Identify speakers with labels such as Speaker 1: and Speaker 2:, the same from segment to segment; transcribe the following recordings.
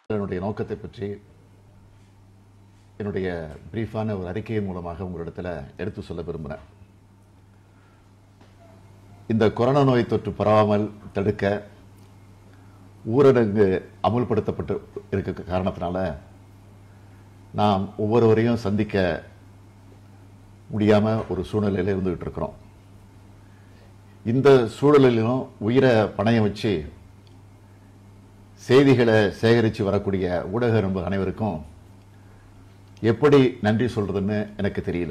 Speaker 1: என்னுடைய நோக்கத்தை பற்றி என்னுடைய பிரீஃபான ஒரு அறிக்கையின் மூலமாக உங்களிடத்தில் எடுத்து சொல்ல விரும்புகிறேன் இந்த கொரோனா நோய் தொற்று பரவாமல் தடுக்க ஊரடங்கு அமுல்படுத்தப்பட்டு இருக்க காரணத்தினால நாம் ஒவ்வொருவரையும் சந்திக்க முடியாமல் ஒரு சூழ்நிலையில் இருந்துகிட்டு இருக்கிறோம் இந்த சூழலிலும் உயிரை பணையம் வச்சு செய்திகளை சேகரித்து வரக்கூடிய ஊடக நண்பர் அனைவருக்கும் எப்படி நன்றி சொல்றதுன்னு எனக்கு தெரியல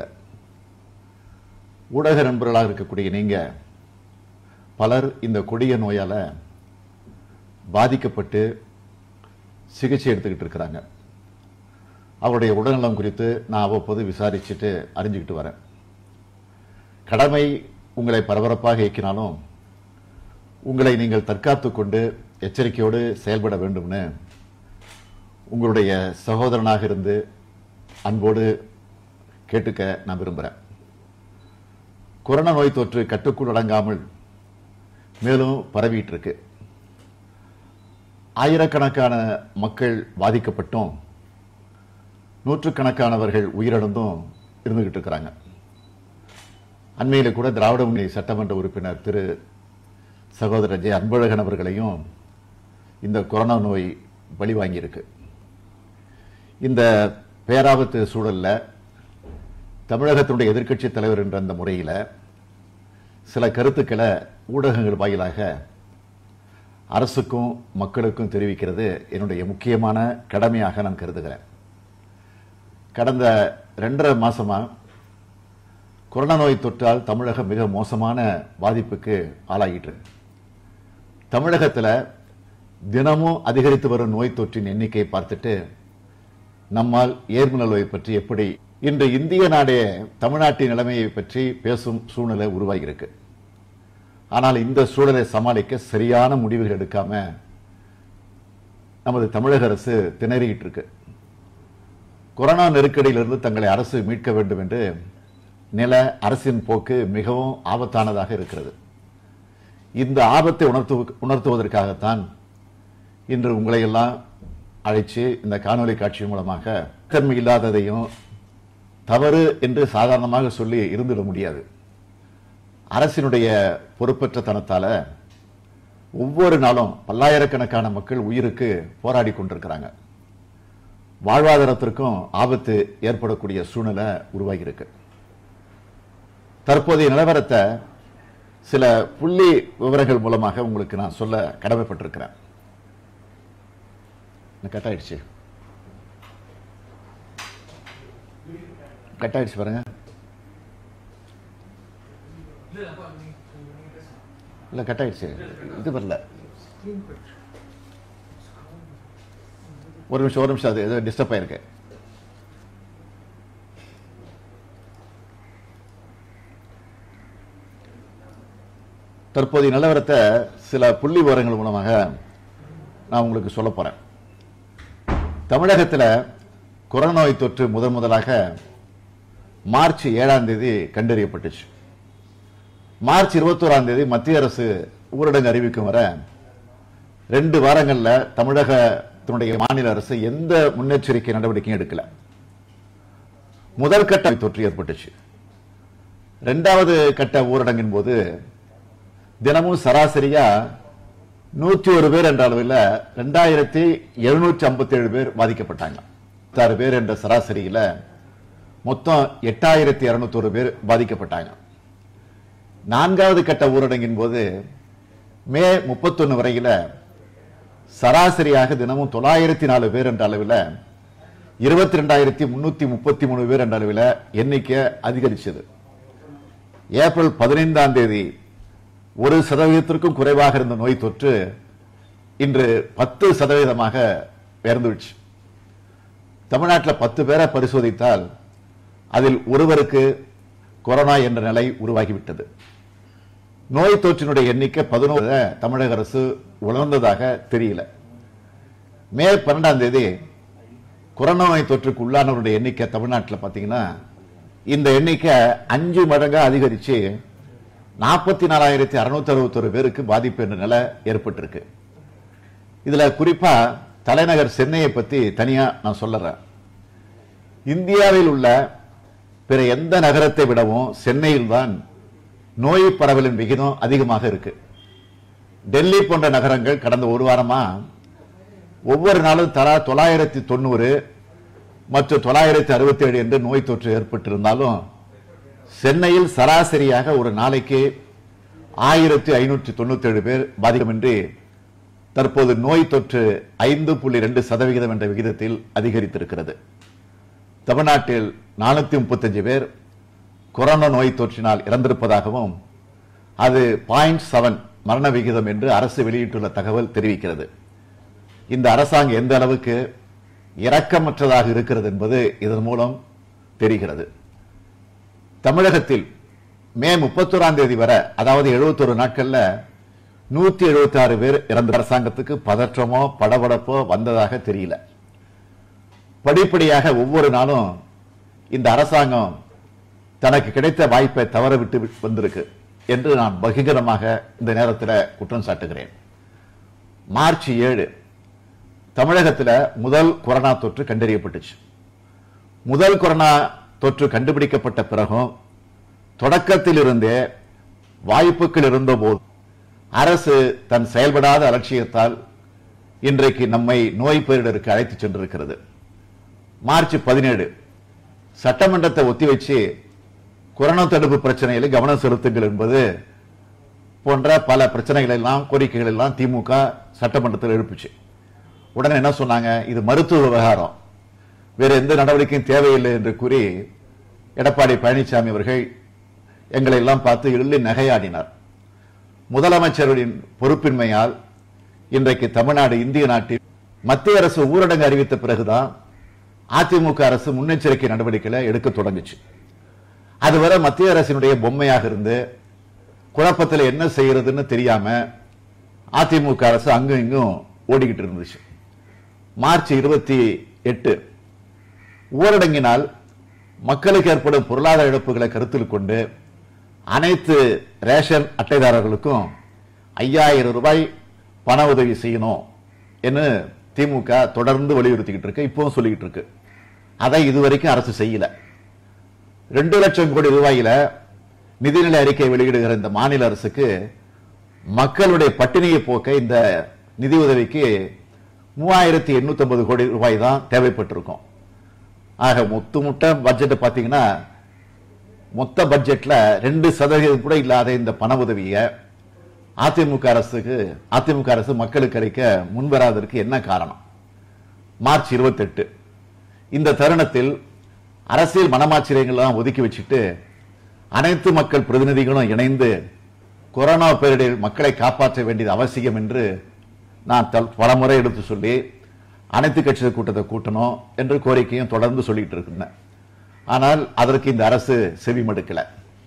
Speaker 1: ஊடக நண்பர்களாக இருக்கக்கூடிய நீங்க பலர் இந்த கொடிய நோயால பாதிக்கப்பட்டு சிகிச்சை எடுத்துக்கிட்டு இருக்கிறாங்க அவருடைய உடல்நலம் குறித்து நான் அவ்வப்போது விசாரிச்சுட்டு அறிஞ்சுக்கிட்டு வரேன் கடமை உங்களை பரபரப்பாக இயக்கினாலும் உங்களை நீங்கள் தற்காத்து கொண்டு எச்சரிக்கையோடு செயல்பட வேண்டும்னு உங்களுடைய சகோதரனாக இருந்து அன்போடு கேட்டுக்க நான் விரும்புகிறேன் கொரோனா நோய் தொற்று கட்டுக்குள் அடங்காமல் மேலும் பரவிட்டு இருக்கு ஆயிரக்கணக்கான மக்கள் பாதிக்கப்பட்டும் நூற்றுக்கணக்கானவர்கள் உயிரிழந்தும் இருந்துகிட்டு இருக்கிறாங்க அண்மையில் கூட திராவிட முன்னணி சட்டமன்ற உறுப்பினர் திரு சகோதரர் ஜெய அன்பழகன் அவர்களையும் இந்த கொரோனா நோய் பலி வாங்கியிருக்கு இந்த பேராபத்து சூழல்ல தமிழகத்தினுடைய எதிர்க்கட்சி தலைவர் என்ற அந்த முறையில் சில கருத்துக்களை ஊடகங்கள் வாயிலாக அரசுக்கும் மக்களுக்கும் தெரிவிக்கிறது என்னுடைய முக்கியமான கடமையாக நான் கருதுகிறேன் கடந்த ரெண்டரை மாசமா கொரோனா நோய் தொற்றால் தமிழகம் மிக மோசமான பாதிப்புக்கு ஆளாகிட்டு இருக்கு. தமிழகத்தில் தினமும் அதிகரித்து வரும் நோய் தொற்றின் எண்ணிக்கையை பார்த்துட்டு நம்மால் ஏர்ம நோய் பற்றி எப்படி இன்று இந்திய நாடே தமிழ்நாட்டின் நிலைமையை பற்றி பேசும் சூழ்நிலை உருவாகியிருக்கு ஆனால் இந்த சூழலை சமாளிக்க சரியான முடிவுகள் எடுக்காம நமது தமிழக அரசு திணறிக்கிட்டு இருக்கு கொரோனா நெருக்கடியிலிருந்து தங்களை அரசு மீட்க வேண்டும் என்று நில அரசின் போக்கு மிகவும் ஆபத்தானதாக இருக்கிறது இந்த ஆபத்தை உணர்த்து உணர்த்துவதற்காகத்தான் இன்று உங்களை எல்லாம் அழைச்சு இந்த காணொளி காட்சி மூலமாக தன்மை இல்லாததையும் தவறு என்று சாதாரணமாக சொல்லி இருந்துட முடியாது அரசினுடைய பொறுப்பற்ற தனத்தால ஒவ்வொரு நாளும் பல்லாயிரக்கணக்கான மக்கள் உயிருக்கு போராடி கொண்டிருக்கிறாங்க வாழ்வாதாரத்திற்கும் ஆபத்து ஏற்படக்கூடிய சூழ்நிலை உருவாகி இருக்கு தற்போதைய நிலவரத்தை சில புள்ளி விவரங்கள் மூலமாக உங்களுக்கு நான் சொல்ல கடமைப்பட்டிருக்கிறேன் கட் ஆயிடுச்சு கட் ஆயிடுச்சு பாருங்க இல்ல கட் ஆயிடுச்சு இது வரல ஒரு நிமிஷம் ஒரு நிமிஷம் அது ஏதோ டிஸ்டர்ப் ஆயிருக்கு தற்போதைய நிலவரத்தை சில புள்ளி விவரங்கள் மூலமாக நான் உங்களுக்கு சொல்ல போறேன் தமிழகத்தில் கொரோனா நோய் தொற்று முதன் முதலாக மார்ச் ஏழாம் தேதி கண்டறியப்பட்டுச்சு மார்ச் இருபத்தோராம் தேதி மத்திய அரசு ஊரடங்கு அறிவிக்கும் வர ரெண்டு வாரங்கள்ல தமிழகத்தினுடைய மாநில அரசு எந்த முன்னெச்சரிக்கை நடவடிக்கையும் எடுக்கல முதல் கட்ட தொற்று ஏற்பட்டுச்சு ரெண்டாவது கட்ட ஊரடங்கின் போது தினமும் சராசரியா நூத்தி ஒரு பேர் என்ற அளவில் ரெண்டாயிரத்தி எழுநூற்றி ஐம்பத்தி ஏழு பேர் பாதிக்கப்பட்டாங்க ஆறு பேர் என்ற சராசரியில மொத்தம் எட்டாயிரத்தி இருநூத்தொரு பேர் பாதிக்கப்பட்டாங்க நான்காவது கட்ட ஊரடங்கின் போது மே முப்பத்தொன்னு வரையில சராசரியாக தினமும் தொள்ளாயிரத்தி நாலு பேர் என்ற அளவில் இருபத்தி ரெண்டாயிரத்தி முன்னூத்தி முப்பத்தி மூணு பேர் என்ற அளவில் எண்ணிக்கை அதிகரிச்சது ஏப்ரல் பதினைந்தாம் தேதி ஒரு சதவீதத்திற்கும் குறைவாக இருந்த நோய் தொற்று இன்று பத்து சதவீதமாக உயர்ந்துவிடுச்சு தமிழ்நாட்டில் பத்து பேரை பரிசோதித்தால் அதில் ஒருவருக்கு கொரோனா என்ற நிலை உருவாகிவிட்டது நோய் தொற்றினுடைய எண்ணிக்கை பதினோரு தமிழக அரசு உணர்ந்ததாக தெரியல மே பன்னெண்டாம் தேதி கொரோனா நோய் தொற்றுக்கு உள்ளானவருடைய எண்ணிக்கை தமிழ்நாட்டில் பார்த்தீங்கன்னா இந்த எண்ணிக்கை அஞ்சு மடங்கா அதிகரிச்சு நாற்பத்தி நாலாயிரத்தி அறுநூத்தி அறுபத்தொரு பேருக்கு பாதிப்பு என்ற நிலை ஏற்பட்டிருக்கு இதுல குறிப்பா தலைநகர் சென்னையை பத்தி தனியா நான் சொல்லறேன் இந்தியாவில் உள்ள பிற எந்த நகரத்தை விடவும் சென்னையில் தான் நோய் பரவலின் விகிதம் அதிகமாக இருக்கு டெல்லி போன்ற நகரங்கள் கடந்த ஒரு வாரமா ஒவ்வொரு நாளும் தலா தொள்ளாயிரத்தி தொண்ணூறு மற்றும் தொள்ளாயிரத்தி அறுபத்தி ஏழு என்று நோய் தொற்று ஏற்பட்டிருந்தாலும் சென்னையில் சராசரியாக ஒரு நாளைக்கு ஆயிரத்தி ஐநூற்றி தொண்ணூத்தி ஏழு பேர் பாதிக்கமின்றி தற்போது நோய் தொற்று ஐந்து புள்ளி ரெண்டு சதவிகிதம் என்ற விகிதத்தில் அதிகரித்திருக்கிறது தமிழ்நாட்டில் நானூத்தி முப்பத்தஞ்சு பேர் கொரோனா நோய் தொற்றினால் இறந்திருப்பதாகவும் அது பாயிண்ட் செவன் மரண விகிதம் என்று அரசு வெளியிட்டுள்ள தகவல் தெரிவிக்கிறது இந்த அரசாங்கம் எந்த அளவுக்கு இரக்கமற்றதாக இருக்கிறது என்பது இதன் மூலம் தெரிகிறது தமிழகத்தில் மே முப்பத்தோராம் தேதி வரை அதாவது 71 நாட்கள்ல நூத்தி எழுபத்தி ஆறு பேர் இறந்த அரசாங்கத்துக்கு பதற்றமோ படபடப்போ வந்ததாக தெரியல படிப்படியாக ஒவ்வொரு நாளும் இந்த அரசாங்கம் தனக்கு கிடைத்த வாய்ப்பை தவற விட்டு வந்திருக்கு என்று நான் பகிரங்கமாக இந்த நேரத்தில் குற்றம் சாட்டுகிறேன் மார்ச் ஏழு தமிழகத்தில் முதல் கொரோனா தொற்று கண்டறியப்பட்டுச்சு முதல் கொரோனா தொற்று கண்டுபிடிக்கப்பட்ட பிறகும் தொடக்கத்தில் இருந்தே வாய்ப்புகள் இருந்தபோது அரசு தன் செயல்படாத அலட்சியத்தால் இன்றைக்கு நம்மை நோய் பேரிடருக்கு அழைத்துச் சென்றிருக்கிறது மார்ச் பதினேழு சட்டமன்றத்தை ஒத்தி வச்சு கொரோனா தடுப்பு பிரச்சனையில் கவனம் செலுத்துங்கள் என்பது போன்ற பல பிரச்சனைகள் எல்லாம் கோரிக்கைகள் எல்லாம் திமுக சட்டமன்றத்தில் எழுப்புச்சு உடனே என்ன சொன்னாங்க இது மருத்துவ விவகாரம் வேற எந்த நடவடிக்கையும் தேவையில்லை என்று கூறி எடப்பாடி பழனிசாமி அவர்கள் எங்களை எல்லாம் பார்த்து எள்ளி நகையாடினார் முதலமைச்சரின் பொறுப்பின்மையால் இன்றைக்கு தமிழ்நாடு இந்திய நாட்டில் மத்திய அரசு ஊரடங்கு அறிவித்த பிறகுதான் அதிமுக அரசு முன்னெச்சரிக்கை நடவடிக்கைகளை எடுக்க தொடங்குச்சு அதுவரை மத்திய அரசினுடைய பொம்மையாக இருந்து குழப்பத்தில் என்ன செய்யறதுன்னு தெரியாம அதிமுக அரசு அங்கும் இங்கும் ஓடிக்கிட்டு இருந்துச்சு மார்ச் இருபத்தி எட்டு ஊரடங்கினால் மக்களுக்கு ஏற்படும் பொருளாதார இழப்புகளை கருத்தில் கொண்டு அனைத்து ரேஷன் அட்டைதாரர்களுக்கும் ஐயாயிரம் ரூபாய் பண உதவி செய்யணும் என்று திமுக தொடர்ந்து வலியுறுத்திக்கிட்டு இருக்கு இப்பவும் சொல்லிக்கிட்டு இருக்கு அதை இதுவரைக்கும் அரசு செய்யல ரெண்டு லட்சம் கோடி ரூபாயில நிதிநிலை அறிக்கை வெளியிடுகிற இந்த மாநில அரசுக்கு மக்களுடைய பட்டினியை போக்க இந்த நிதி உதவிக்கு மூவாயிரத்தி எண்ணூத்தி ஐம்பது கோடி ரூபாய் தான் தேவைப்பட்டிருக்கும் ஆக மொத்த முட்ட பட்ஜெட் பாத்தீங்கன்னா மொத்த பட்ஜெட்ல ரெண்டு சதவீதம் கூட இல்லாத இந்த பண உதவியை அதிமுக அரசுக்கு அதிமுக அரசு மக்களுக்கு அளிக்க முன்வராததற்கு என்ன காரணம் மார்ச் 28 இந்த தருணத்தில் அரசியல் மனமாச்சரியங்கள்லாம் ஒதுக்கி வச்சுட்டு அனைத்து மக்கள் பிரதிநிதிகளும் இணைந்து கொரோனா பேரிடரில் மக்களை காப்பாற்ற வேண்டியது அவசியம் என்று நான் தல்- பலமுறை எடுத்து சொல்லி அனைத்து கட்சி கூட்டத்தை கூட்டணும் என்று கோரிக்கையும் தொடர்ந்து சொல்லிட்டு இருக்கின்றேன் ஆனால் அதற்கு இந்த அரசு செவிமடுக்கல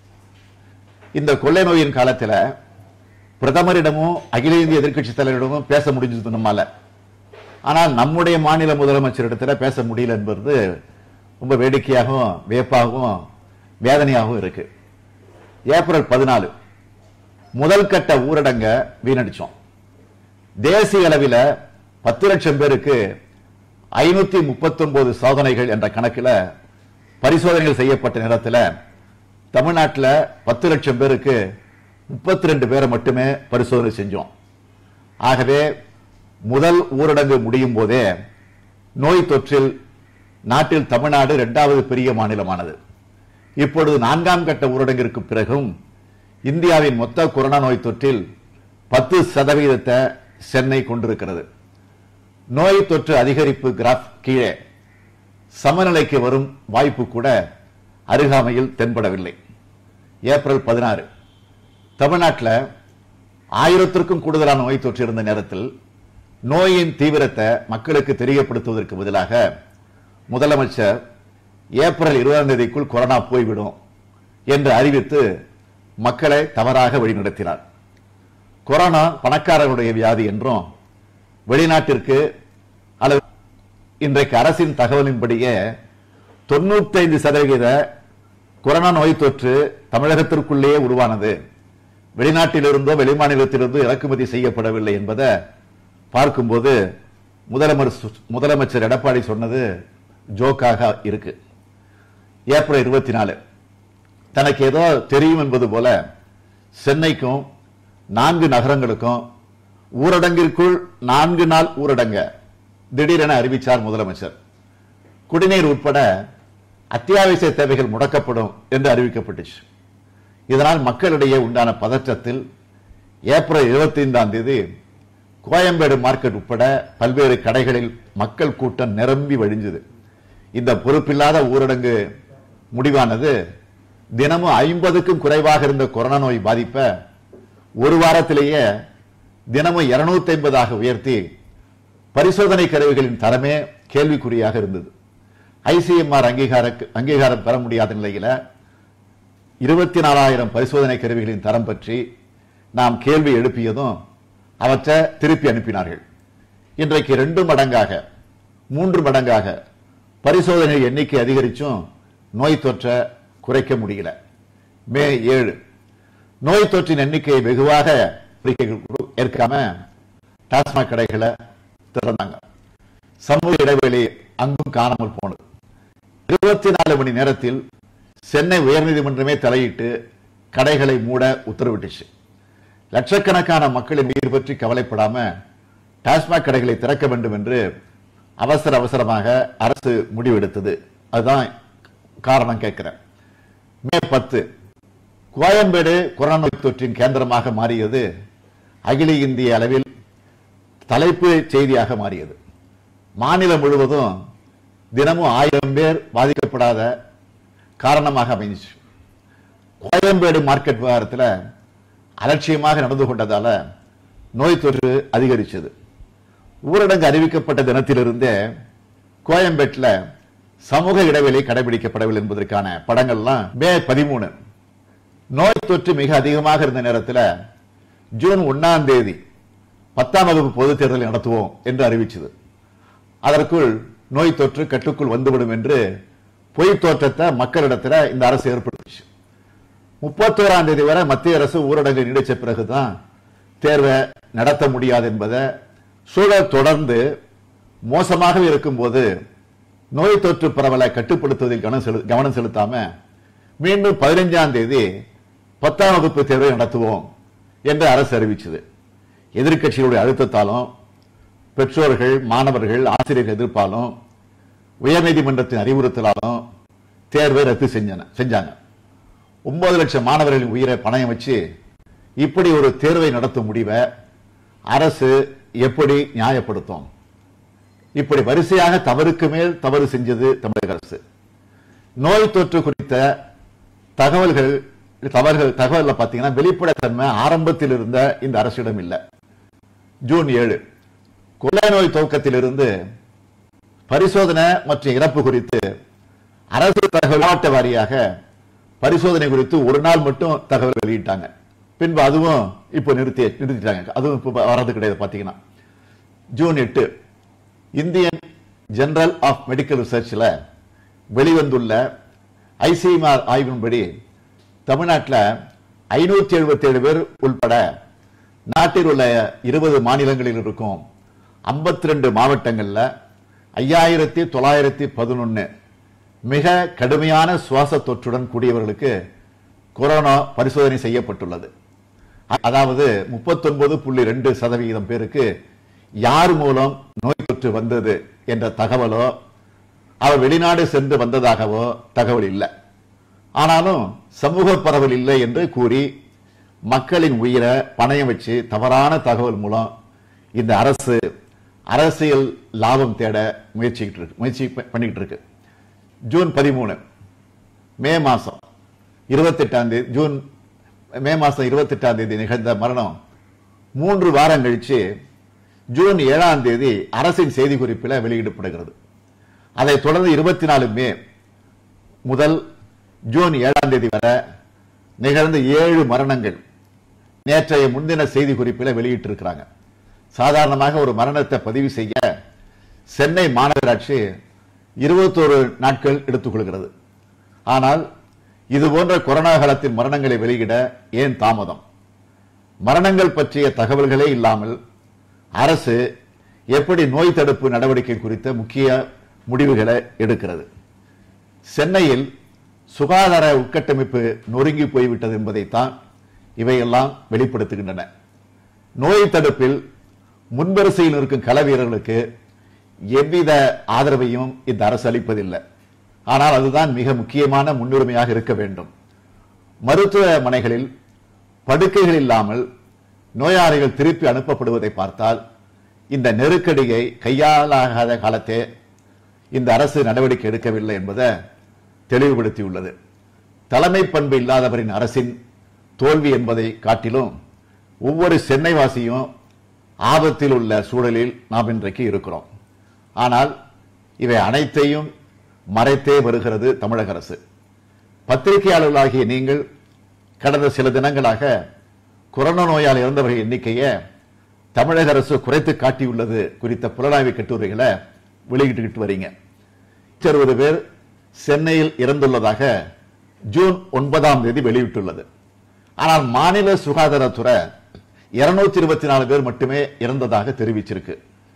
Speaker 1: இந்த கொள்ளை நோயின் காலத்துல பிரதமரிடமும் அகில இந்திய எதிர்க்கட்சி தலைவரிடமும் பேச முடிஞ்சது நம்மால ஆனால் நம்முடைய மாநில முதலமைச்சரிடத்துல பேச முடியல என்பது ரொம்ப வேடிக்கையாகவும் வியப்பாகவும் வேதனையாகவும் இருக்கு ஏப்ரல் பதினாலு முதல் கட்ட ஊரடங்க வீணடிச்சோம் தேசிய அளவில் பத்து லட்சம் பேருக்கு ஐநூத்தி முப்பத்தொன்பது சோதனைகள் என்ற கணக்கில் பரிசோதனைகள் செய்யப்பட்ட நேரத்தில் தமிழ்நாட்டில் பத்து லட்சம் பேருக்கு முப்பத்தி ரெண்டு பேரை மட்டுமே பரிசோதனை செஞ்சோம் ஆகவே முதல் ஊரடங்கு முடியும் போதே நோய் தொற்றில் நாட்டில் தமிழ்நாடு இரண்டாவது பெரிய மாநிலமானது இப்பொழுது நான்காம் கட்ட ஊரடங்கிற்கு பிறகும் இந்தியாவின் மொத்த கொரோனா நோய் தொற்றில் பத்து சதவீதத்தை சென்னை கொண்டிருக்கிறது நோய் தொற்று அதிகரிப்பு கிராஃப் கீழே சமநிலைக்கு வரும் வாய்ப்பு கூட அருகாமையில் தென்படவில்லை ஏப்ரல் பதினாறு தமிழ்நாட்டில் ஆயிரத்திற்கும் கூடுதலான நோய் தொற்று இருந்த நேரத்தில் நோயின் தீவிரத்தை மக்களுக்கு தெரியப்படுத்துவதற்கு பதிலாக முதலமைச்சர் ஏப்ரல் இருபதாம் தேதிக்குள் கொரோனா போய்விடும் என்று அறிவித்து மக்களை தவறாக வழிநடத்தினார் கொரோனா பணக்காரர்களுடைய வியாதி என்றும் வெளிநாட்டிற்கு அல்லது இன்றைக்கு அரசின் தகவலின்படியே தொண்ணூத்தைந்து சதவிகித கொரோனா நோய் தொற்று தமிழகத்திற்குள்ளேயே உருவானது வெளிநாட்டிலிருந்தோ வெளிமாநிலத்திலிருந்தோ இறக்குமதி செய்யப்படவில்லை என்பதை பார்க்கும்போது முதலமைச்சர் முதலமைச்சர் எடப்பாடி சொன்னது ஜோக்காக இருக்கு ஏப்ரல் இருபத்தி நாலு தனக்கு ஏதோ தெரியும் என்பது போல சென்னைக்கும் நான்கு நகரங்களுக்கும் ஊரடங்கிற்குள் நான்கு நாள் ஊரடங்க திடீரென அறிவித்தார் முதலமைச்சர் குடிநீர் உட்பட அத்தியாவசிய தேவைகள் முடக்கப்படும் என்று அறிவிக்கப்பட்டுச்சு இதனால் மக்களிடையே உண்டான பதற்றத்தில் ஏப்ரல் 25ஆம் தேதி கோயம்பேடு மார்க்கெட் உட்பட பல்வேறு கடைகளில் மக்கள் கூட்டம் நிரம்பி வழிஞ்சது இந்த பொறுப்பில்லாத ஊரடங்கு முடிவானது தினமும் ஐம்பதுக்கும் குறைவாக இருந்த கொரோனா நோய் பாதிப்பை ஒரு வாரத்திலேயே தினமும் 250 ஐம்பதாக உயர்த்தி பரிசோதனை கருவிகளின் தரமே கேள்விக்குறியாக இருந்தது ஐசிஎம்ஆர் அங்கீகார அங்கீகாரம் பெற முடியாத நிலையில இருபத்தி நாலாயிரம் பரிசோதனை கருவிகளின் தரம் பற்றி நாம் கேள்வி எழுப்பியதும் அவற்றை திருப்பி அனுப்பினார்கள் இன்றைக்கு ரெண்டு மடங்காக மூன்று மடங்காக பரிசோதனை எண்ணிக்கை அதிகரிச்சும் நோய் தொற்றை குறைக்க முடியல மே ஏழு நோய் தொற்றின் எண்ணிக்கையை வெகுவாக ஏற்காம டாஸ்மாக் கடைகளை திறந்தாங்க சமூக இடைவெளி அங்கும் காணாமல் போனது இருபத்தி நாலு மணி நேரத்தில் சென்னை உயர்நீதிமன்றமே தலையிட்டு கடைகளை மூட உத்தரவிட்டுச்சு லட்சக்கணக்கான மக்களின் உயிர் பற்றி கவலைப்படாம டாஸ்மாக் கடைகளை திறக்க வேண்டும் என்று அவசர அவசரமாக அரசு முடிவெடுத்தது அதுதான் காரணம் கேட்கிறேன் மே பத்து கோயம்பேடு கொரோனா நோய் தொற்றின் கேந்திரமாக மாறியது அகில இந்திய அளவில் தலைப்பு செய்தியாக மாறியது மாநிலம் முழுவதும் தினமும் ஆயிரம் பேர் பாதிக்கப்படாத காரணமாக அமைஞ்சிச்சு கோயம்பேடு மார்க்கெட் விவகாரத்தில் அலட்சியமாக நடந்து கொண்டதால நோய் தொற்று அதிகரிச்சது ஊரடங்கு அறிவிக்கப்பட்ட தினத்திலிருந்தே கோயம்பேட்டில் சமூக இடைவெளி கடைபிடிக்கப்படவில்லை என்பதற்கான படங்கள்லாம் மே பதிமூணு நோய் தொற்று மிக அதிகமாக இருந்த நேரத்தில் ஜூன் ஒன்னாம் தேதி பத்தாம் வகுப்பு பொதுத் தேர்தலை நடத்துவோம் என்று அறிவிச்சது அதற்குள் நோய் தொற்று கட்டுக்குள் வந்துவிடும் என்று பொய் தோற்றத்தை மக்களிடத்துல இந்த அரசு ஏற்படுத்துச்சு முப்பத்தோராம் தேதி வரை மத்திய அரசு ஊரடங்கு நீடிச்ச பிறகுதான் தேர்வை நடத்த முடியாது என்பதை சூழல் தொடர்ந்து மோசமாக இருக்கும்போது நோய் தொற்று பரவலை கட்டுப்படுத்துவதில் கவனம் செலு கவனம் செலுத்தாம மீண்டும் பதினைஞ்சாம் தேதி பத்தாம் வகுப்பு தேர்வை நடத்துவோம் என்று அரசு அறிவிச்சது எதிர்க்கட்சிகளுடைய அழுத்தத்தாலும் பெற்றோர்கள் மாணவர்கள் ஆசிரியர்கள் எதிர்ப்பாலும் உயர்நீதிமன்றத்தின் அறிவுறுத்தலாலும் தேர்வை ரத்து செஞ்சன செஞ்சாங்க ஒன்பது லட்சம் மாணவர்களின் உயிரை பணயம் வச்சு இப்படி ஒரு தேர்வை நடத்தும் முடிவை அரசு எப்படி நியாயப்படுத்தும் இப்படி வரிசையாக தவறுக்கு மேல் தவறு செஞ்சது தமிழக அரசு நோய் தொற்று குறித்த தகவல்கள் தவறுகள் தகவல்ல பாத்தீங்கன்னா வெளிப்படைத்தன்மை ஆரம்பத்தில் இருந்த இந்த அரசிடம் இல்லை ஜூன் ஏழு கொள்ளை நோய் துவக்கத்திலிருந்து பரிசோதனை மற்றும் இறப்பு குறித்து அரசு தகவல் மாவட்ட வாரியாக பரிசோதனை குறித்து ஒரு நாள் மட்டும் தகவல் வெளியிட்டாங்க பின்பு அதுவும் இப்போ நிறுத்தி நிறுத்திட்டாங்க அதுவும் இப்போ வர்றது கிடையாது பாத்தீங்கன்னா ஜூன் எட்டு இந்தியன் ஜெனரல் ஆஃப் மெடிக்கல் ரிசர்ச்ல வெளிவந்துள்ள ஐசிஎம்ஆர் ஆய்வின்படி தமிழ்நாட்டில் ஐநூத்தி எழுபத்தி ஏழு பேர் உள்பட நாட்டில் உள்ள இருபது மாநிலங்களில் இருக்கும் ஐம்பத்தி ரெண்டு மாவட்டங்கள்ல ஐயாயிரத்தி தொள்ளாயிரத்தி பதினொன்னு மிக கடுமையான சுவாச தொற்றுடன் கூடியவர்களுக்கு கொரோனா பரிசோதனை செய்யப்பட்டுள்ளது அதாவது முப்பத்தொன்பது புள்ளி ரெண்டு சதவிகிதம் பேருக்கு யார் மூலம் நோய் தொற்று வந்தது என்ற தகவலோ அவர் வெளிநாடு சென்று வந்ததாகவோ தகவல் இல்லை ஆனாலும் சமூக பரவல் இல்லை என்று கூறி மக்களின் உயிரை பணயம் வச்சு தவறான தகவல் மூலம் இந்த அரசு அரசியல் லாபம் தேட முயற்சிக்கிட்டு இருக்கு முயற்சி ப- பண்ணிக்கிட்டு இருக்கு ஜூன் பதிமூணு மே மாசம் இருபத்தெட்டாம் தேதி ஜூன் மே மாசம் இருபத்தெட்டாம் தேதி நிகழ்ந்த மரணம் மூன்று வாரம் கழிச்சு ஜூன் ஏழாம் தேதி அரசின் செய்திக்குறிப்பில் வெளியிடப்படுகிறது அதைத் தொடர்ந்து இருபத்தி நாலு மே முதல் ஜூன் ஏழாம் தேதி வரை நிகழ்ந்த ஏழு மரணங்கள் நேற்றைய முன்தின செய்தி குறிப்பில் வெளியிட்டிருக்கிறாங்க சாதாரணமாக ஒரு மரணத்தை பதிவு செய்ய சென்னை மாநகராட்சி இருபத்தோரு நாட்கள் எடுத்துக்கொள்கிறது ஆனால் இது போன்ற கொரோனா காலத்தின் மரணங்களை வெளியிட ஏன் தாமதம் மரணங்கள் பற்றிய தகவல்களே இல்லாமல் அரசு எப்படி நோய் தடுப்பு நடவடிக்கை குறித்த முக்கிய முடிவுகளை எடுக்கிறது சென்னையில் சுகாதார உட்கட்டமைப்பு நொறுங்கி போய்விட்டது என்பதைத்தான் இவையெல்லாம் வெளிப்படுத்துகின்றன நோய் தடுப்பில் முன்வரிசையில் இருக்கும் கள வீரர்களுக்கு எவ்வித ஆதரவையும் இந்த அரசு அளிப்பதில்லை ஆனால் அதுதான் மிக முக்கியமான முன்னுரிமையாக இருக்க வேண்டும் மருத்துவமனைகளில் படுக்கைகள் இல்லாமல் நோயாளிகள் திருப்பி அனுப்பப்படுவதை பார்த்தால் இந்த நெருக்கடியை கையாளாகாத காலத்தே இந்த அரசு நடவடிக்கை எடுக்கவில்லை என்பதை தெளிவுபடுத்தியுள்ளது தலைமை பண்பு இல்லாதவரின் அரசின் தோல்வி என்பதை காட்டிலும் ஒவ்வொரு சென்னைவாசியும் ஆபத்தில் உள்ள சூழலில் நாம் இன்றைக்கு இருக்கிறோம் ஆனால் இவை அனைத்தையும் மறைத்தே வருகிறது தமிழக அரசு பத்திரிகையாளர்களாகிய நீங்கள் கடந்த சில தினங்களாக கொரோனா நோயால் இறந்தவர்கள் எண்ணிக்கையை தமிழக அரசு குறைத்து காட்டியுள்ளது குறித்த புலனாய்வு கட்டுரைகளை வெளியிட்டுக்கிட்டு வரீங்க அறுபது பேர் சென்னையில் இறந்துள்ளதாக ஜூன் ஒன்பதாம் தேதி வெளியிட்டுள்ளது ஆனால் மாநில சுகாதாரத்துறை இருநூத்தி இருபத்தி நாலு பேர் மட்டுமே இறந்ததாக தெரிவிச்சிருக்கு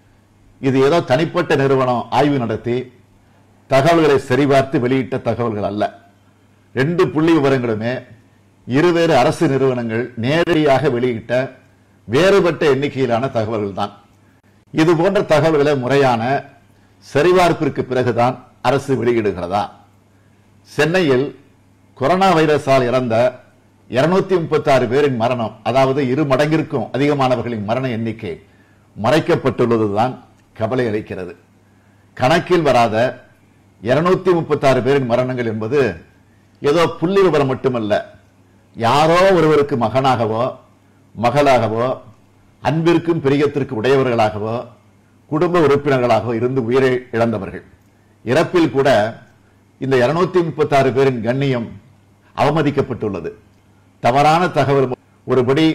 Speaker 1: இது ஏதோ தனிப்பட்ட நிறுவனம் ஆய்வு நடத்தி தகவல்களை சரிபார்த்து வெளியிட்ட தகவல்கள் அல்ல ரெண்டு புள்ளி விவரங்களுமே இருவேறு அரசு நிறுவனங்கள் நேரடியாக வெளியிட்ட வேறுபட்ட எண்ணிக்கையிலான தகவல்கள் தான் இது போன்ற தகவல்களை முறையான சரிபார்ப்பிற்கு பிறகுதான் அரசு வெளியிடுகிறதா சென்னையில் கொரோனா வைரஸால் இறந்த இருநூத்தி முப்பத்தி ஆறு பேரின் மரணம் அதாவது இரு மடங்கிற்கும் அதிகமானவர்களின் மரண எண்ணிக்கை மறைக்கப்பட்டுள்ளதுதான் கவலை அளிக்கிறது கணக்கில் வராத இருநூத்தி முப்பத்தி ஆறு பேரின் மரணங்கள் என்பது ஏதோ புள்ளி விவரம் மட்டுமல்ல யாரோ ஒருவருக்கு மகனாகவோ மகளாகவோ அன்பிற்கும் பிரியத்திற்கு உடையவர்களாகவோ குடும்ப உறுப்பினர்களாகவோ இருந்து உயிரை இழந்தவர்கள் இறப்பில் கூட இந்த இருநூத்தி முப்பத்தி ஆறு பேரின் கண்ணியம் அவமதிக்கப்பட்டுள்ளது தவறான தகவல் ஒருபடி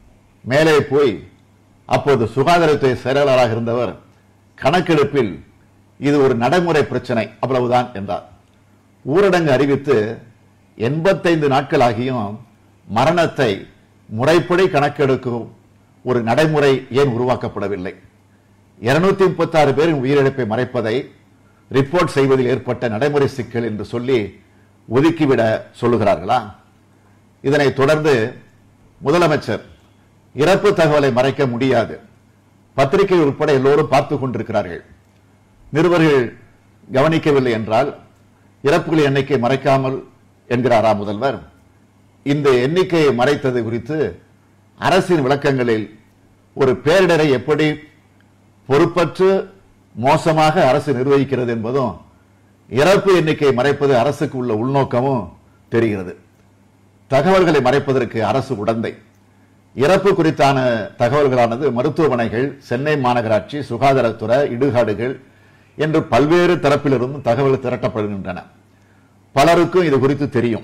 Speaker 1: மேலே போய் அப்போது சுகாதாரத்துறை செயலாளராக இருந்தவர் கணக்கெடுப்பில் இது ஒரு நடைமுறை பிரச்சனை அவ்வளவுதான் என்றார் ஊரடங்கு அறிவித்து எண்பத்தைந்து நாட்கள் ஆகியும் மரணத்தை முறைப்படி கணக்கெடுக்கும் ஒரு நடைமுறை ஏன் உருவாக்கப்படவில்லை இருநூத்தி முப்பத்தி ஆறு பேரின் உயிரிழப்பை மறைப்பதை ரிப்போர்ட் செய்வதில் ஏற்பட்ட நடைமுறை சிக்கல் என்று சொல்லி ஒதுக்கிவிட சொல்லுகிறார்களா இதனைத் தொடர்ந்து முதலமைச்சர் இறப்பு தகவலை மறைக்க முடியாது பத்திரிகை உட்பட எல்லோரும் பார்த்து கொண்டிருக்கிறார்கள் நிருபர்கள் கவனிக்கவில்லை என்றால் இறப்புகளின் எண்ணிக்கை மறைக்காமல் என்கிறாரா முதல்வர் இந்த எண்ணிக்கையை மறைத்தது குறித்து அரசின் விளக்கங்களில் ஒரு பேரிடரை எப்படி பொறுப்பற்று மோசமாக அரசு நிர்வகிக்கிறது என்பதும் இறப்பு எண்ணிக்கை மறைப்பது அரசுக்கு உள்ள உள்நோக்கமும் தெரிகிறது தகவல்களை மறைப்பதற்கு அரசு உடந்தை இறப்பு குறித்தான தகவல்களானது மருத்துவமனைகள் சென்னை மாநகராட்சி சுகாதாரத்துறை இடுகாடுகள் என்று பல்வேறு தரப்பிலிருந்தும் தகவல் திரட்டப்படுகின்றன பலருக்கும் இது குறித்து தெரியும்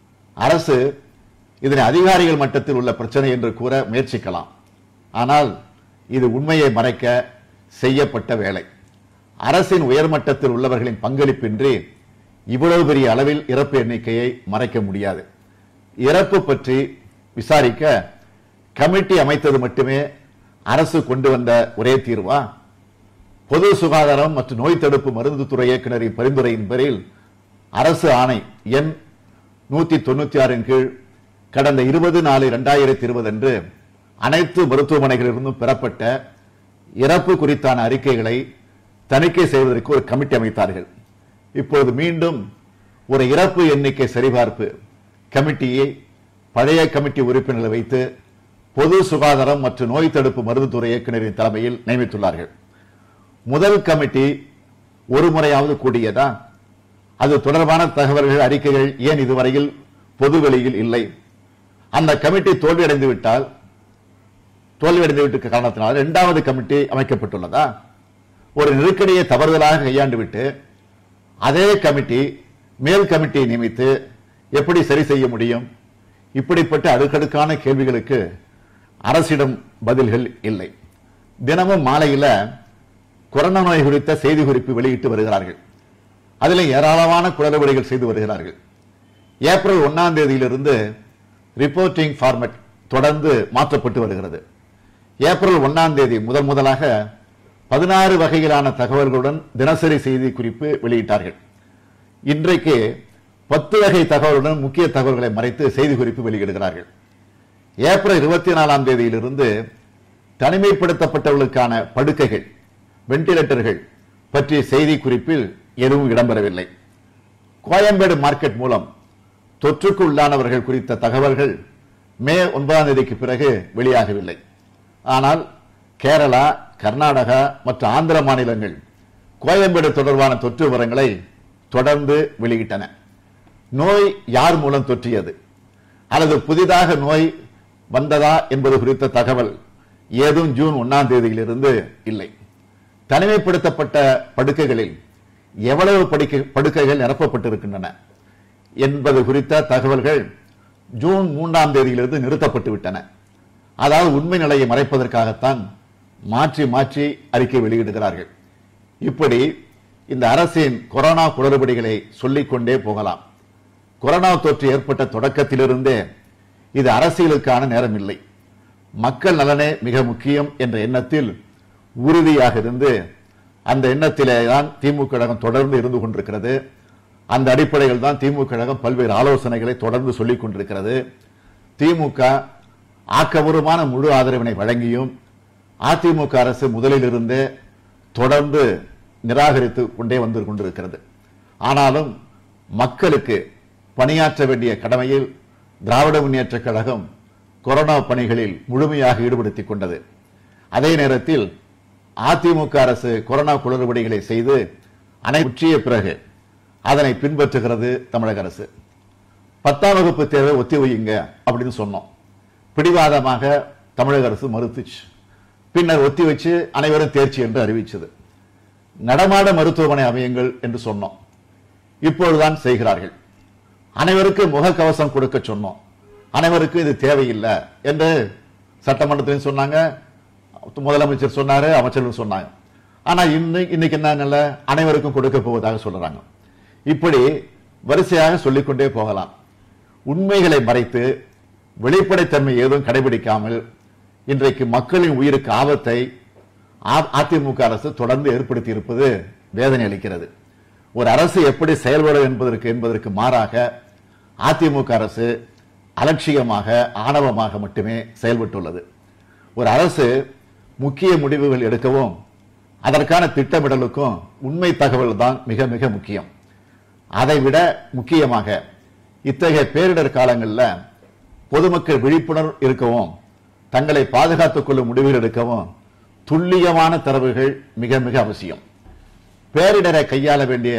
Speaker 1: அரசு இதனை அதிகாரிகள் மட்டத்தில் உள்ள பிரச்சனை என்று கூற முயற்சிக்கலாம் ஆனால் இது உண்மையை மறைக்க செய்யப்பட்ட வேலை அரசின் உயர்மட்டத்தில் உள்ளவர்களின் பங்களிப்பின்றி இவ்வளவு பெரிய அளவில் இறப்பு எண்ணிக்கையை மறைக்க முடியாது இறப்பு பற்றி விசாரிக்க கமிட்டி அமைத்தது மட்டுமே அரசு கொண்டு வந்த ஒரே தீர்வா பொது சுகாதாரம் மற்றும் நோய் தடுப்பு மருந்து துறை இயக்குநரின் பரிந்துரையின் பேரில் அரசு ஆணை எண் நூத்தி தொண்ணூத்தி ஆறின் கீழ் கடந்த இருபது நாலு இரண்டாயிரத்தி இருபது அன்று அனைத்து மருத்துவமனைகளிலிருந்தும் பெறப்பட்ட இறப்பு குறித்தான அறிக்கைகளை தணிக்கை செய்வதற்கு ஒரு கமிட்டி அமைத்தார்கள் இப்பொழுது மீண்டும் ஒரு இறப்பு எண்ணிக்கை சரிபார்ப்பு கமிட்டியை பழைய கமிட்டி உறுப்பினர்களை வைத்து பொது சுகாதாரம் மற்றும் நோய் தடுப்பு மருந்துத்துறை இயக்குநரின் தலைமையில் நியமித்துள்ளார்கள் முதல் கமிட்டி ஒரு முறையாவது கூடியதா அது தொடர்பான தகவல்கள் அறிக்கைகள் ஏன் இதுவரையில் பொதுவெளியில் இல்லை அந்த கமிட்டி தோல்வியடைந்து விட்டால் தோல்வியடைந்து விட்ட காரணத்தினால் இரண்டாவது கமிட்டி அமைக்கப்பட்டுள்ளதா ஒரு நெருக்கடியை தவறுதலாக கையாண்டு விட்டு அதே கமிட்டி மேல் கமிட்டியை நியமித்து எப்படி சரி செய்ய முடியும் இப்படிப்பட்ட அடுக்கடுக்கான கேள்விகளுக்கு அரசிடம் பதில்கள் இல்லை தினமும் மாலையில கொரோனா நோய் குறித்த செய்தி குறிப்பு வெளியிட்டு வருகிறார்கள் அதில் ஏராளமான குளறுபடிகள் செய்து வருகிறார்கள் ஏப்ரல் ஒன்னாம் தேதியிலிருந்து ரிப்போர்ட்டிங் ஃபார்மட் தொடர்ந்து மாற்றப்பட்டு வருகிறது ஏப்ரல் ஒன்னாம் தேதி முதல் முதலாக பதினாறு வகையிலான தகவல்களுடன் தினசரி செய்தி குறிப்பு வெளியிட்டார்கள் இன்றைக்கு பத்து வகை தகவலுடன் முக்கிய தகவல்களை மறைத்து செய்தி குறிப்பு வெளியிடுகிறார்கள் ஏப்ரல் இருபத்தி நாலாம் தேதியிலிருந்து தனிமைப்படுத்தப்பட்டவர்களுக்கான படுக்கைகள் வெண்டிலேட்டர்கள் பற்றிய செய்தி குறிப்பில் எதுவும் இடம்பெறவில்லை கோயம்பேடு மார்க்கெட் மூலம் தொற்றுக்கு உள்ளானவர்கள் குறித்த தகவல்கள் மே ஒன்பதாம் தேதிக்கு பிறகு வெளியாகவில்லை ஆனால் கேரளா கர்நாடகா மற்றும் ஆந்திர மாநிலங்கள் கோயம்பேடு தொடர்பான தொற்று விவரங்களை தொடர்ந்து வெளியிட்டன நோய் யார் மூலம் தொற்றியது அல்லது புதிதாக நோய் வந்ததா என்பது குறித்த தகவல் ஏதும் ஜூன் ஒன்னாம் தேதியிலிருந்து இல்லை தனிமைப்படுத்தப்பட்ட படுக்கைகளில் எவ்வளவு படுக்கை படுக்கைகள் நிரப்பப்பட்டிருக்கின்றன என்பது குறித்த தகவல்கள் ஜூன் மூன்றாம் தேதியிலிருந்து நிறுத்தப்பட்டு விட்டன அதாவது உண்மை நிலையை மறைப்பதற்காகத்தான் மாற்றி மாற்றி அறிக்கை வெளியிடுகிறார்கள் இப்படி இந்த அரசின் கொரோனா குளறுபடிகளை சொல்லிக்கொண்டே போகலாம் கொரோனா தொற்று ஏற்பட்ட தொடக்கத்திலிருந்தே இது அரசியலுக்கான நேரம் இல்லை மக்கள் நலனே மிக முக்கியம் என்ற எண்ணத்தில் உறுதியாக இருந்து அந்த எண்ணத்திலே தான் திமுக கழகம் தொடர்ந்து இருந்து கொண்டிருக்கிறது அந்த அடிப்படையில் தான் திமுக கழகம் பல்வேறு ஆலோசனைகளை தொடர்ந்து சொல்லிக் கொண்டிருக்கிறது திமுக ஆக்கபூர்வமான முழு ஆதரவினை வழங்கியும் அதிமுக அரசு முதலில் இருந்தே தொடர்ந்து நிராகரித்து கொண்டே வந்து கொண்டிருக்கிறது ஆனாலும் மக்களுக்கு பணியாற்ற வேண்டிய கடமையில் திராவிட முன்னேற்ற கழகம் கொரோனா பணிகளில் முழுமையாக ஈடுபடுத்திக் கொண்டது அதே நேரத்தில் அதிமுக அரசு கொரோனா குளறுபடிகளை செய்து அனை உற்றிய பிறகு அதனை பின்பற்றுகிறது தமிழக அரசு பத்தாம் வகுப்பு தேர்வை ஒத்தி வையுங்க அப்படின்னு சொன்னோம் பிடிவாதமாக தமிழக அரசு மறுத்துச்சு பின்னர் ஒத்தி வச்சு அனைவரும் தேர்ச்சி என்று அறிவிச்சது நடமாட மருத்துவமனை அமையுங்கள் என்று சொன்னோம் இப்பொழுதுதான் செய்கிறார்கள் அனைவருக்கும் முகக்கவசம் கொடுக்க சொன்னோம் அனைவருக்கும் இது தேவையில்லை என்று சட்டமன்றத்திலும் சொன்னாங்க முதலமைச்சர் சொன்னாரு அமைச்சர்கள் சொன்னாங்க ஆனா இன்னைக்கு இன்னைக்கு என்ன நல்ல அனைவருக்கும் கொடுக்க போவதாக சொல்றாங்க இப்படி வரிசையாக சொல்லிக்கொண்டே போகலாம் உண்மைகளை மறைத்து வெளிப்படைத்தன்மை ஏதும் கடைபிடிக்காமல் இன்றைக்கு மக்களின் உயிருக்கு ஆபத்தை அ- அதிமுக அரசு தொடர்ந்து ஏற்படுத்தி இருப்பது வேதனை அளிக்கிறது ஒரு அரசு எப்படி செயல்படும் என்பதற்கு என்பதற்கு மாறாக அதிமுக அரசு அலட்சியமாக ஆணவமாக மட்டுமே செயல்பட்டுள்ளது ஒரு அரசு முக்கிய முடிவுகள் எடுக்கவும் அதற்கான திட்டமிடலுக்கும் உண்மை தகவல் தான் மிக மிக முக்கியம் அதைவிட முக்கியமாக இத்தகைய பேரிடர் காலங்களில் பொதுமக்கள் விழிப்புணர்வு இருக்கவும் தங்களை பாதுகாத்துக் கொள்ளும் முடிவுகள் எடுக்கவும் துல்லியமான தரவுகள் மிக மிக அவசியம் பேரிடரை கையாள வேண்டிய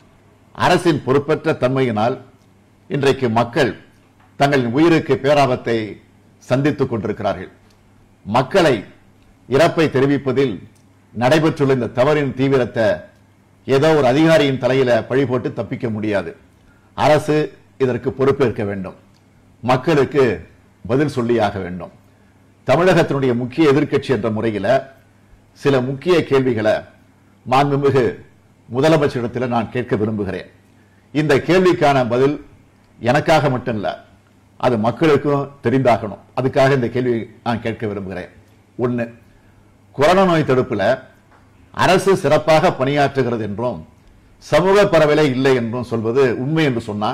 Speaker 1: அரசின் பொறுப்பற்ற தன்மையினால் இன்றைக்கு மக்கள் தங்களின் உயிருக்கு பேராபத்தை சந்தித்துக் கொண்டிருக்கிறார்கள் மக்களை இறப்பை தெரிவிப்பதில் நடைபெற்றுள்ள இந்த தவறின் தீவிரத்தை ஏதோ ஒரு அதிகாரியின் தலையில பழி போட்டு தப்பிக்க முடியாது அரசு இதற்கு பொறுப்பேற்க வேண்டும் மக்களுக்கு பதில் சொல்லியாக வேண்டும் தமிழகத்தினுடைய முக்கிய எதிர்க்கட்சி என்ற முறையில சில முக்கிய கேள்விகளை மாண்புமிகு முதலமைச்சரிடத்தில் நான் கேட்க விரும்புகிறேன் இந்த கேள்விக்கான பதில் எனக்காக மட்டும் இல்ல அது மக்களுக்கும் தெரிந்தாகணும் அதுக்காக இந்த கேள்வி நான் கேட்க விரும்புகிறேன் ஒண்ணு கொரோனா நோய் தடுப்புல அரசு சிறப்பாக பணியாற்றுகிறது என்றும் சமூக பரவலே இல்லை என்றும் சொல்வது உண்மை என்று சொன்னா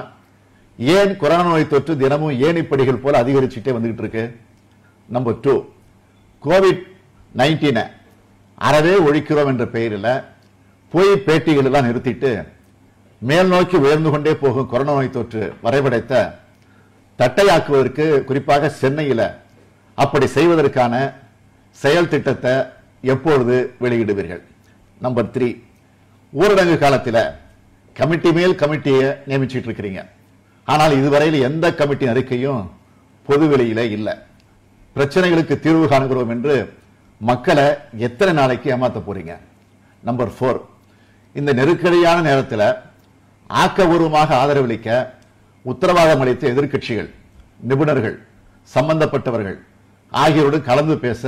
Speaker 1: ஏன் கொரோனா நோய் தொற்று தினமும் ஏணிப்படிகள் போல அதிகரிச்சுட்டே வந்துகிட்டு இருக்கு நம்பர் டூ கோவிட் நைன்டீனை அறவே ஒழிக்கிறோம் என்ற பெயரில் பொய் பேட்டிகள் எல்லாம் நிறுத்திட்டு மேல் நோக்கி உயர்ந்து கொண்டே போகும் கொரோனா நோய் தொற்று வரைபடத்தை தட்டையாக்குவதற்கு குறிப்பாக சென்னையில் அப்படி செய்வதற்கான செயல் திட்டத்தை எப்பொழுது வெளியிடுவீர்கள் நம்பர் த்ரீ ஊரடங்கு காலத்தில் கமிட்டி மேல் கமிட்டியை நியமிச்சிட்டு இருக்கிறீங்க ஆனால் இதுவரையில் எந்த கமிட்டி அறிக்கையும் பொது வெளியில இல்லை பிரச்சனைகளுக்கு தீர்வு காணுகிறோம் என்று மக்களை எத்தனை நாளைக்கு ஏமாத்த போறீங்க நம்பர் ஃபோர் இந்த நெருக்கடியான நேரத்தில் ஆக்கபூர்வமாக ஆதரவளிக்க உத்தரவாதம் அளித்த எதிர்க்கட்சிகள் நிபுணர்கள் சம்பந்தப்பட்டவர்கள் ஆகியோரோடு கலந்து பேச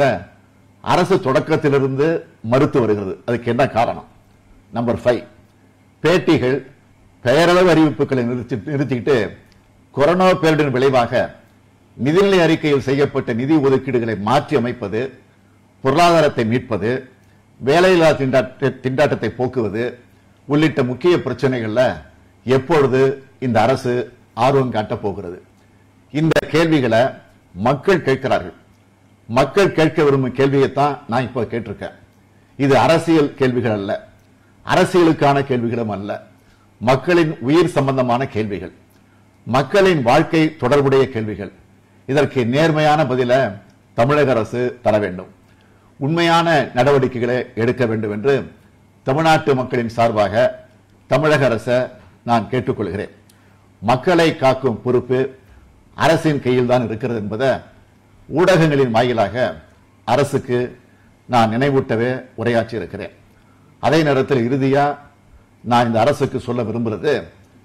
Speaker 1: அரசு தொடக்கத்திலிருந்து மறுத்து வருகிறது அதுக்கு என்ன காரணம் நம்பர் ஃபைவ் பேட்டிகள் பெயரளவு அறிவிப்புகளை நிறுத்தி நிறுத்திட்டு கொரோனா பேரிடரின் விளைவாக நிதிநிலை அறிக்கையில் செய்யப்பட்ட நிதி ஒதுக்கீடுகளை மாற்றி அமைப்பது பொருளாதாரத்தை மீட்பது வேலையில்லா திண்டாட்ட திண்டாட்டத்தை போக்குவது உள்ளிட்ட முக்கிய பிரச்சனைகள்ல எப்பொழுது இந்த அரசு ஆர்வம் காட்டப் போகிறது இந்த கேள்விகளை மக்கள் கேட்கிறார்கள் மக்கள் கேட்க விரும்பும் கேள்வியைத்தான் நான் இப்போ கேட்டிருக்கேன் இது அரசியல் கேள்விகள் அல்ல அரசியலுக்கான கேள்விகளும் அல்ல மக்களின் உயிர் சம்பந்தமான கேள்விகள் மக்களின் வாழ்க்கை தொடர்புடைய கேள்விகள் இதற்கு நேர்மையான பதில தமிழக அரசு தர வேண்டும் உண்மையான நடவடிக்கைகளை எடுக்க வேண்டும் என்று தமிழ்நாட்டு மக்களின் சார்பாக தமிழக அரசை நான் கேட்டுக்கொள்கிறேன் மக்களை காக்கும் பொறுப்பு அரசின் கையில் தான் இருக்கிறது என்பதை ஊடகங்களின் வாயிலாக அரசுக்கு நான் நினைவூட்டவே உரையாற்றி இருக்கிறேன் அதே நேரத்தில் இறுதியா நான் இந்த அரசுக்கு சொல்ல விரும்புறது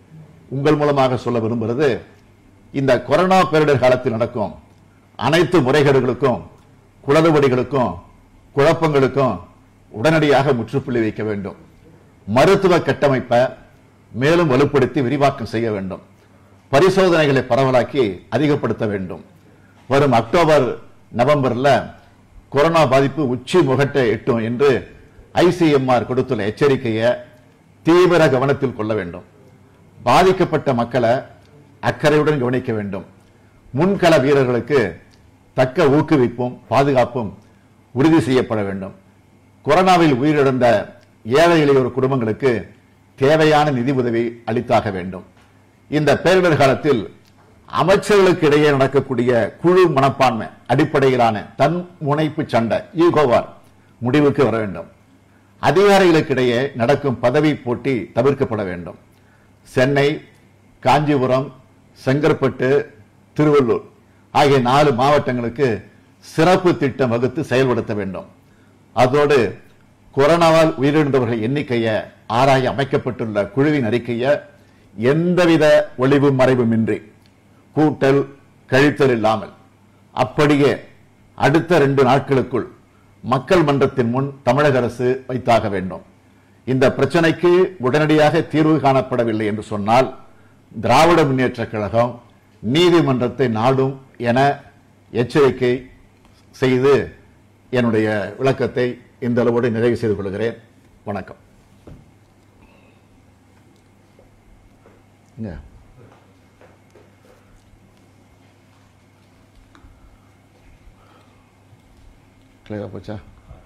Speaker 1: உங்கள் மூலமாக சொல்ல விரும்புறது இந்த கொரோனா பேரிடர் காலத்தில் நடக்கும் அனைத்து முறைகேடுகளுக்கும் குளறுபடிகளுக்கும் குழப்பங்களுக்கும் உடனடியாக முற்றுப்புள்ளி வைக்க வேண்டும் மருத்துவ கட்டமைப்பை மேலும் வலுப்படுத்தி விரிவாக்கம் செய்ய வேண்டும் பரிசோதனைகளை பரவலாக்கி அதிகப்படுத்த வேண்டும் வரும் அக்டோபர் நவம்பர்ல கொரோனா பாதிப்பு உச்சி முகட்டை எட்டும் என்று ஐசிஎம்ஆர் கொடுத்துள்ள எச்சரிக்கையை தீவிர கவனத்தில் கொள்ள வேண்டும் பாதிக்கப்பட்ட மக்களை அக்கறையுடன் கவனிக்க வேண்டும் முன்கள வீரர்களுக்கு தக்க ஊக்குவிப்பும் பாதுகாப்பும் உறுதி செய்யப்பட வேண்டும் கொரோனாவில் உயிரிழந்த ஏழை எளியோர் குடும்பங்களுக்கு தேவையான நிதி உதவி அளித்தாக வேண்டும் இந்த பேரிடர் காலத்தில் அமைச்சர்களுக்கு இடையே நடக்கக்கூடிய குழு மனப்பான்மை அடிப்படையிலான தன் முனைப்பு சண்டை ஈகோவார் முடிவுக்கு வர வேண்டும் அதிகாரிகளுக்கு இடையே நடக்கும் பதவி போட்டி தவிர்க்கப்பட வேண்டும் சென்னை காஞ்சிபுரம் செங்கற்பட்டு திருவள்ளூர் ஆகிய நாலு மாவட்டங்களுக்கு சிறப்பு திட்டம் வகுத்து செயல்படுத்த வேண்டும் அதோடு கொரோனாவால் உயிரிழந்தவர்கள் எண்ணிக்கையை ஆராய அமைக்கப்பட்டுள்ள குழுவின் அறிக்கையை எந்தவித ஒளிவு மறைவுமின்றி கூட்டல் கழித்தல் இல்லாமல் அப்படியே அடுத்த ரெண்டு நாட்களுக்குள் மக்கள் மன்றத்தின் முன் தமிழக அரசு வைத்தாக வேண்டும் இந்த பிரச்சனைக்கு உடனடியாக தீர்வு காணப்படவில்லை என்று சொன்னால் திராவிட முன்னேற்ற கழகம் நீதிமன்றத்தை நாடும் என எச்சரிக்கை செய்து என்னுடைய விளக்கத்தை இந்த அளவோடு நிறைவு செய்து கொள்கிறேன் வணக்கம் இங்க. கிளியரா போச்சா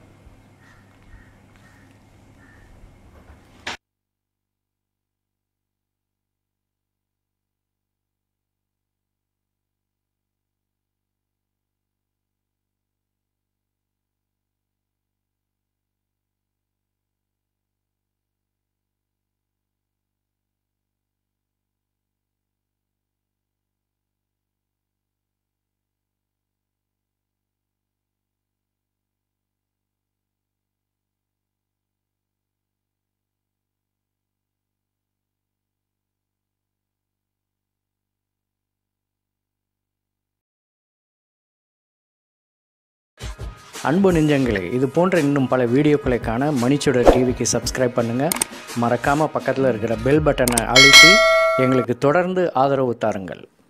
Speaker 2: அன்பு நெஞ்சங்களே இது போன்ற இன்னும் பல வீடியோக்களை காண மணிச்சுடர் டிவிக்கு சப்ஸ்கிரைப் பண்ணுங்கள் மறக்காமல் பக்கத்தில் இருக்கிற பெல் பட்டனை அழுத்தி எங்களுக்கு தொடர்ந்து ஆதரவு தாருங்கள்